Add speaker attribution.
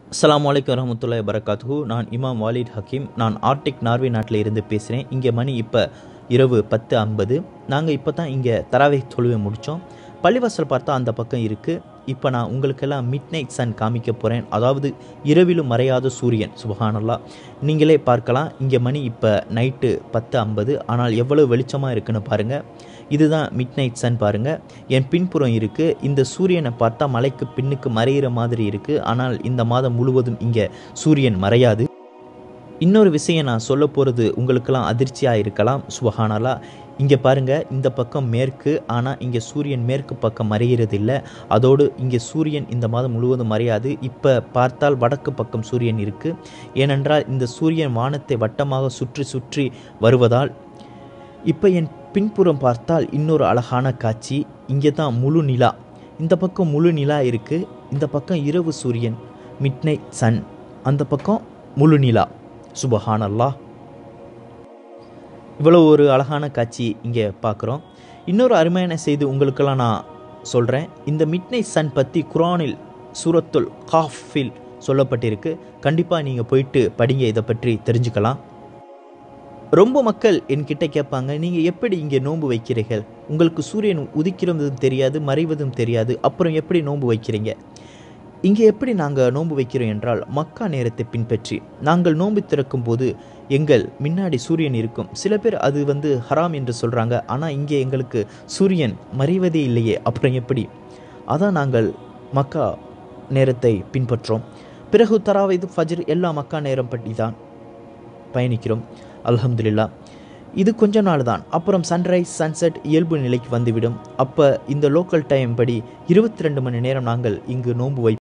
Speaker 1: அஸ்ஸலாமு அலைக்கும் வரமத்துல்லாய் வரகாத்துஹு நான் இமாம் வாலிட் ஹக்கீம் நான் ஆர்டிக் நார்வே நாட்டில் இருந்து பேசுகிறேன் இங்கே மணி இப்போ இரவு பத்து ஐம்பது நாங்கள் இப்போ தான் இங்கே தராவை தொழுவை முடித்தோம் பள்ளிவாசல் பார்த்தா அந்த பக்கம் இருக்குது இப்போ நான் உங்களுக்கெல்லாம் மிட் நைட் சன் காமிக்க போகிறேன் அதாவது இரவிலும் மறையாத சூரியன் சுபஹானல்லா நீங்களே பார்க்கலாம் இங்கே மணி இப்போ நைட்டு பத்து ஐம்பது ஆனால் எவ்வளோ வெளிச்சமாக இருக்குன்னு பாருங்கள் இதுதான் மிட் நைட் சன் பாருங்கள் என் பின்புறம் இருக்குது இந்த சூரியனை பார்த்தா மலைக்கு பின்னுக்கு மறையிற மாதிரி இருக்குது ஆனால் இந்த மாதம் முழுவதும் இங்கே சூரியன் மறையாது இன்னொரு விஷயம் நான் சொல்ல போகிறது உங்களுக்கெல்லாம் அதிர்ச்சியாக இருக்கலாம் சுபஹானலா இங்கே பாருங்கள் இந்த பக்கம் மேற்கு ஆனால் இங்கே சூரியன் மேற்கு பக்கம் மறைகிறது இல்லை அதோடு இங்கே சூரியன் இந்த மாதம் முழுவதும் மறையாது இப்போ பார்த்தால் வடக்கு பக்கம் சூரியன் இருக்குது ஏனென்றால் இந்த சூரியன் வானத்தை வட்டமாக சுற்றி சுற்றி வருவதால் இப்போ என் பின்புறம் பார்த்தால் இன்னொரு அழகான காட்சி இங்கே தான் முழு நிலா இந்த பக்கம் முழு நிலா இருக்குது இந்த பக்கம் இரவு சூரியன் மிட் நைட் சன் அந்த பக்கம் முழு நிலா சுபஹான் அல்லாஹ் இவ்வளோ ஒரு அழகான காட்சி இங்கே பார்க்குறோம் இன்னொரு அருமையான செய்தி உங்களுக்கெல்லாம் நான் சொல்கிறேன் இந்த மிட் நைட் சன் பற்றி குரானில் சூரத்துல் காஃபில் சொல்லப்பட்டிருக்கு கண்டிப்பாக நீங்கள் போயிட்டு படிங்க இதை பற்றி தெரிஞ்சுக்கலாம் ரொம்ப மக்கள் என்கிட்ட கேட்பாங்க நீங்கள் எப்படி இங்கே நோன்பு வைக்கிறீர்கள் உங்களுக்கு சூரியன் உதிக்கிறதும் தெரியாது மறைவதும் தெரியாது அப்புறம் எப்படி நோன்பு வைக்கிறீங்க இங்கே எப்படி நாங்கள் நோன்பு வைக்கிறோம் என்றால் மக்கா நேரத்தை பின்பற்றி நாங்கள் நோன்பு திறக்கும் போது எங்கள் முன்னாடி சூரியன் இருக்கும் சில பேர் அது வந்து ஹராம் என்று சொல்கிறாங்க ஆனால் இங்கே எங்களுக்கு சூரியன் மறைவதே இல்லையே அப்புறம் எப்படி அதான் நாங்கள் மக்கா நேரத்தை பின்பற்றோம் பிறகு தராவைது ஃபஜ்ர் எல்லா மக்கா நேரம் பற்றி தான் பயணிக்கிறோம் அல்ஹம்துலில்லா இது கொஞ்ச நாள் தான் அப்புறம் சன்ரைஸ் சன்செட் இயல்பு நிலைக்கு வந்துவிடும் அப்போ இந்த லோக்கல் டைம் படி இருபத்தி ரெண்டு மணி நேரம் நாங்கள் இங்கு நோன்பு வை